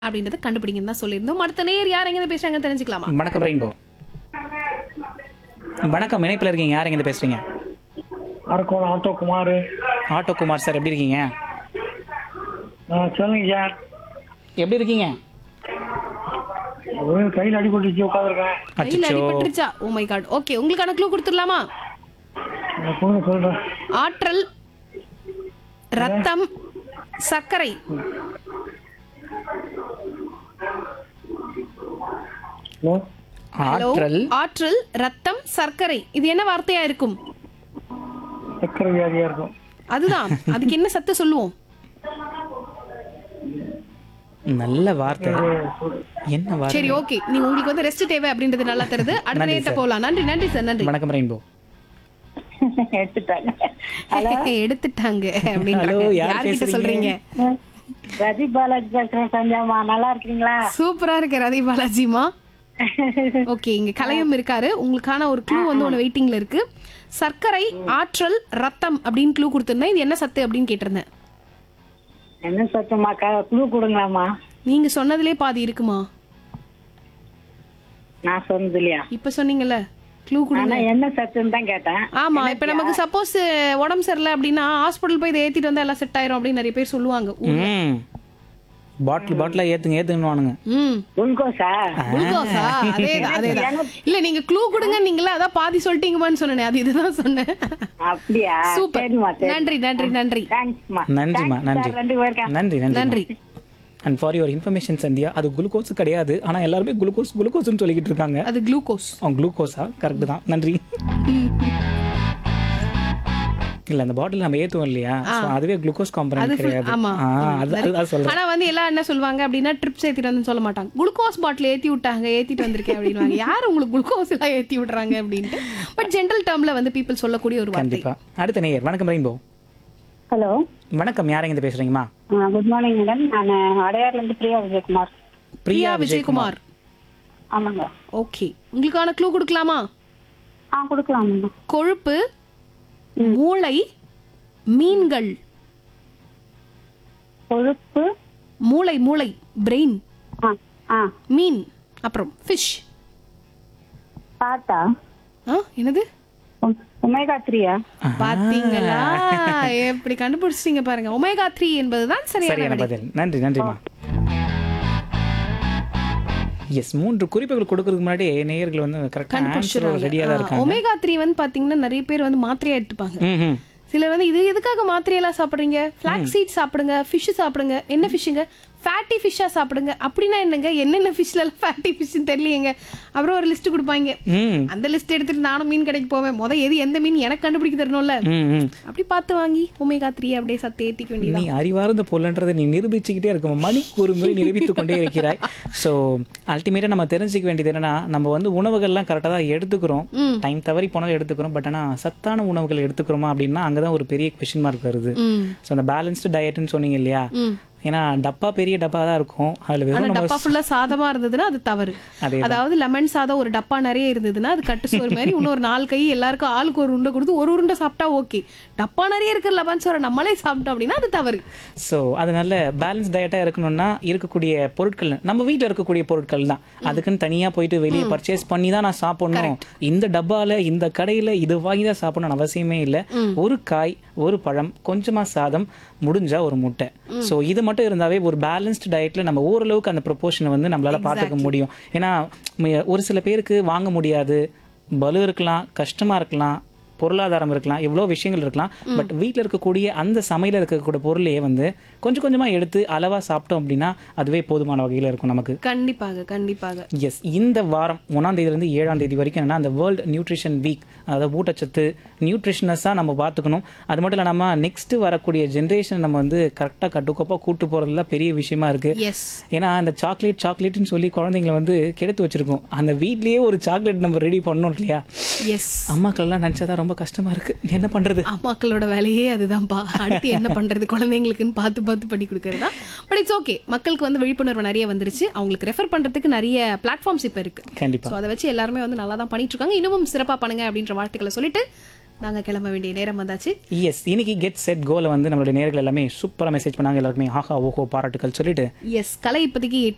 அப்படின்றத கண்டுபிடிங்கன்னு தான் சொல்லியிருந்தோம் அடுத்த நேர் யார் எங்க பேசுறாங்க தெரிஞ்சுக்கலாமா வணக்கம் ரெயின்போ வணக்கம் இணைப்பில் இருக்கீங்க யார் எங்க பேசுறீங்க வணக்கம் auto Kumar auto Kumar sir எப்படி இருக்கீங்க சொல்லுங்க சார் எப்படி இருக்கீங்க ஒரு கையில் அடிபட்டுச்சு உட்காந்துருக்கேன் கையில் அச்சோ அடிபட்டுருச்சா ஓ மை காட் ஓகே உங்களுக்கான க்ளூ கொடுத்துடலாமா கொடுங்க சொல்றேன் ஆற்றல் ரத்தம் சர்க்கரை ஹலோ ஹலோ ஆற்றல் ஆற்றல் ரத்தம் சர்க்கரை இது என்ன வார்த்தையா இருக்கும் சக்கரை வியாதியா இருக்கும் அதுதான் அதுக்கு என்ன சத்து சொல்லுவோம் நல்ல வார்த்தை என்ன வார்த்தை சரி ஓகே நீங்க உங்களுக்கு வந்து ரெஸ்ட் தேவை அப்படின்றது நல்லா தருது அடுத்த நன்றி நேரத்தை சார். போகலாம் நன்றி நன்றி சார் நன்றி வணக்கம் ரெயின்போ எடுத்துட்டாங்க எடுத்துட்டாங்க Hello, அப்படின்னு யார் யார்கிட்ட பேசுறீங்க? சொல்றீங்க ரதி பாலாஜி பேசுறேன் சந்தியாமா நல்லா இருக்கீங்களா சூப்பரா இருக்கு ரதி பாலாஜிமா ஓகே இங்க கலையம் இருக்காரு உங்களுக்கான ஒரு க்ளூ வந்து ஒன்று வெயிட்டிங்ல இருக்கு சர்க்கரை ஆற்றல் ரத்தம் அப்படின்னு க்ளூ கொடுத்திருந்தேன் இது என்ன சத்து அப்படின்னு கேட்டிருந்தேன் என்ன சத்தமா குழு கொடுங்களாமா நீங்க சொன்னதுலே பாதி இருக்குமா நான் சொன்னது இல்லையா இப்ப சொன்னீங்கல்ல க்ளூ ஆனா கொடுங்க என்ன சத்துன்னு தான் கேட்டேன் ஆமா இப்ப நமக்கு சப்போஸ் உடம்பு சரியில்லை அப்படின்னா ஹாஸ்பிட்டல் போய் இதை ஏத்திட்டு வந்தா எல்லாம் செட் ஆயிரும் அப்படின்னு நிறைய பேர் சொல்லுவாங்க ம் பாட்டில் பாட்டிலா ஏத்துங்க ஏத்துங்கன்னு ம் குளுக்கோஸா குளுக்கோஸா அதேதான் அதேதான் இல்ல நீங்க க்ளூ கொடுங்க நீங்களா அதான் பாதி சொல்லிட்டீங்கம்மான்னு சொன்னேன் அது இதுதான் சொன்னேன் அப்படியா சூப்பர் சரிம்மா சரி நன்றி நன்றி நன்றி தேங்க்ஸ்மா நன்றிம்மா நன்றி ரெண்டு பேருக்கா நன்றி நன்றி நன்றி and for your information Sandhya அது குளுக்கோஸ் கிடையாது ஆனா எல்லாருமே குளுக்கோஸ் குளுக்கோஸ்னு சொல்லிக்கிட்டு இருக்காங்க அது குளுக்கோஸ் அவன் குளுக்கோஸா கரெக்ட் தான் நன்றி இல்ல அந்த பாட்டில் நம்ம ஏத்துவோம் இல்லையா So, அதுவே குளுக்கோஸ் அது காம்பனன்ட் full- கிடையாது ஆமா ஆ, அது அதுதான் சொல்றேன் ஆனா வந்து எல்லாம் என்ன சொல்லுவாங்க அப்படின்னா ட்ரிப்ஸ் ஏத்திட்டு வந்து சொல்ல மாட்டாங்க குளுக்கோஸ் பாட்டில் ஏத்தி விட்டாங்க ஏத்திட்டு வந்திருக்கேன் அப்படின்னு யார் உங்களுக்கு குளுக்கோஸ் எல்லாம் ஏத்தி விடுறாங்க அப்படின்ட்டு பட் ஜென்ரல் டேர்ம்ல வந்து பீப்புள் சொல்லக்கூடிய ஒரு வார்த்தை கண்டிப்பா அடுத்த நேயர் வணக்கம் ரெயின்போ ஹலோ வணக்கம் யார் எங்க பேசுறீங்கம்மா குட் மார்னிங் மேடம் நான் அடையார்ல இருந்து பிரியா விஜயகுமார் பிரியா விஜயகுமார் ஆமாங்க ஓகே உங்களுக்கான க்ளூ கொடுக்கலாமா ஆ கொடுக்கலாம் மேடம் கொழுப்பு மூளை மீன்கள் கொழுப்பு மூளை மூளை பிரெயின் ஆ ஆ மீன் அப்புறம் ஃபிஷ் பாத்தா ஆ என்னது ஒமேகா த்ரீயா பாத்தீங்களா எப்படி கண்டுபிடிச்சிட்டீங்க பாருங்க ஒமேகா த்ரீ என்பதுதான் சரியான சரியான விடை பதில் நன்றி நன்றிம்மா எஸ் மூன்று குறிப்புகள் கொடுக்கறதுக்கு முன்னாடி நேயர்கள் வந்து கரெக்டாக ஆன்சர் ரெடியாக தான் இருக்காங்க ஒமேகா த்ரீ வந்து பாத்தீங்கன்னா நிறைய பேர் வந்து மாத்திரையா எடுத்துப்பாங்க ம் ம் சிலர் வந்து இது எதுக்காக மாத்திரையெல்லாம் சாப்பிடுறீங்க ஃபிளாக் சீட் சாப்பிடுங்க ஃபிஷ் சாப்பிடுங்க என்ன ஃபிஷ்ஷுங்க ஃபேட்டி ஃபிஷ்ஷா சாப்பிடுங்க அப்படின்னா என்னங்க என்னென்ன ஃபிஷ்ல எல்லாம் ஃபேட்டி ஃபிஷ்னு தெரியலையேங்க அப்புறம் ஒரு லிஸ்ட் கொடுப்பாங்க ம் அந்த லிஸ்ட் எடுத்துட்டு நானும் மீன் கடைக்கு போவேன் முத எது எந்த மீன் எனக்கு கண்டுபிடிக்க தரணும்ல ம் ம் அப்படி பார்த்து வாங்கி ஒமேகா த்ரீ அப்படியே சத்து ஏத்திக்க வேண்டியது நீ அறிவார்ந்த பொருள்ன்றதை நீ நிரூபிச்சுக்கிட்டே இருக்க மணிக்கு ஒரு முறை நிரூபித்து கொண்டே இருக்கிறாய் ஸோ அல்டிமேட்டாக நம்ம தெரிஞ்சுக்க வேண்டியது என்னன்னா நம்ம வந்து உணவுகள்லாம் கரெக்டாக தான் எடுத்துக்கிறோம் டைம் தவறி போனாலும் எடுத்துக்கிறோம் பட் ஆனால் சத்தான உணவுகள் எடுத்துக்கிறோமா அப்படின்னா அங்கே தான் ஒரு பெரிய கொஷின் மார்க் வருது ம் ஸோ அந்த பேலன்ஸ்டு டயட்னு சொன்னீங்க இல்லையா ஏன்னா டப்பா பெரிய டப்பா தான் இருக்கும் அதில் ஆனா வெறும் நம்ம டப்பா ஃபுல்லா சாதமா இருந்ததுன்னா அது தவறு அதேதான். அதாவது லெமன் சாதம் ஒரு டப்பா நிறைய இருந்ததுன்னா அது கட்டு சோறு மாதிரி இன்னொரு நாலு கை எல்லாருக்கும் ஆளுக்கு ஒரு உருண்டை கொடுத்து ஒரு உருண்டை சாப்பிட்டா ஓகே டப்பா நிறைய இருக்கிற லெமன் சோறை நம்மளே சாப்பிட்டோம் அப்படின்னா அது தவறு ஸோ அதனால பேலன்ஸ் டயட்டாக இருக்கணும்னா இருக்கக்கூடிய பொருட்கள் நம்ம வீட்டில் இருக்கக்கூடிய பொருட்கள் தான் அதுக்குன்னு தனியாக போயிட்டு வெளியே பர்ச்சேஸ் பண்ணி தான் நான் சாப்பிடணும் இந்த டப்பால இந்த கடையில் இது வாங்கி தான் சாப்பிடணும்னு அவசியமே இல்லை ஒரு காய் ஒரு பழம் கொஞ்சமா சாதம் முடிஞ்சா ஒரு முட்டை ஸோ இது மட்டும் இருந்தாவே ஒரு பேலன்ஸ்டு டயட்ல நம்ம ஓரளவுக்கு அந்த ப்ரொபோர்ஷனை வந்து நம்மளால பார்த்துக்க முடியும் ஏன்னா ம- ஒரு சில பேருக்கு வாங்க முடியாது பலு இருக்கலாம் கஷ்டமா இருக்கலாம் பொருளாதாரம் இருக்கலாம் எவ்வளோ விஷயங்கள் இருக்கலாம் பட் வீட்டில் இருக்கக்கூடிய அந்த சமையல இருக்கக்கூடிய பொருளையே வந்து கொஞ்சம் கொஞ்சமாக எடுத்து அளவாக சாப்பிட்டோம் அப்படின்னா அதுவே போதுமான வகையில் இருக்கும் நமக்கு கண்டிப்பாக கண்டிப்பாக எஸ் இந்த வாரம் ஒன்றாம் தேதியிலேருந்து ஏழாம் தேதி வரைக்கும் என்னன்னா அந்த வேர்ல்டு நியூட்ரிஷன் வீக் அதாவது ஊட்டச்சத்து நியூட்ரிஷனஸாக நம்ம பார்த்துக்கணும் அது மட்டும் இல்லை நம்ம நெக்ஸ்ட் வரக்கூடிய ஜென்ரேஷன் நம்ம வந்து கரெக்டாக கட்டுக்கோப்பாக கூட்டு போகிறதுல பெரிய விஷயமா இருக்கு எஸ் ஏன்னா அந்த சாக்லேட் சாக்லேட்னு சொல்லி குழந்தைங்களை வந்து கெடுத்து வச்சிருக்கோம் அந்த வீட்லயே ஒரு சாக்லேட் நம்ம ரெடி பண்ணோம் இல்லையா எஸ் அம்மாக்கள்லாம் நினச்சா ரொம்ப கஷ்டமா இருக்கு என்ன பண்றது அம்மாக்களோட வேலையே அதுதான்ப்பா அடுத்து என்ன பண்றது குழந்தைங்களுக்குன்னு பார்த்து பார்த்து பண்ணி கொடுக்கறதா பட் இட்ஸ் ஓகே மக்களுக்கு வந்து விழிப்புணர்வு நிறைய வந்துருச்சு அவங்களுக்கு ரெஃபர் பண்றதுக்கு நிறைய பிளாட்ஃபார்ம்ஸ் இப்போ இருக்கு கண்டிப்பா ஸோ அதை வச்சு எல்லாருமே வந்து நல்லா தான் பண்ணிட்டு இருக்காங்க இன்னமும் சிறப்பா பண்ணுங்க அப்படின்ற வாழ்த்துக்களை சொல்லிட்டு நாங்க கிளம்ப வேண்டிய நேரம் வந்தாச்சு எஸ் இன்னைக்கு கெட் செட் கோல வந்து நம்மளுடைய நேர்கள் எல்லாமே சூப்பரா மெசேஜ் பண்ணாங்க எல்லாருக்குமே ஆஹா ஓஹோ பாராட்டுகள் சொல்லிட்டு எஸ் கலை இப்போதைக்கு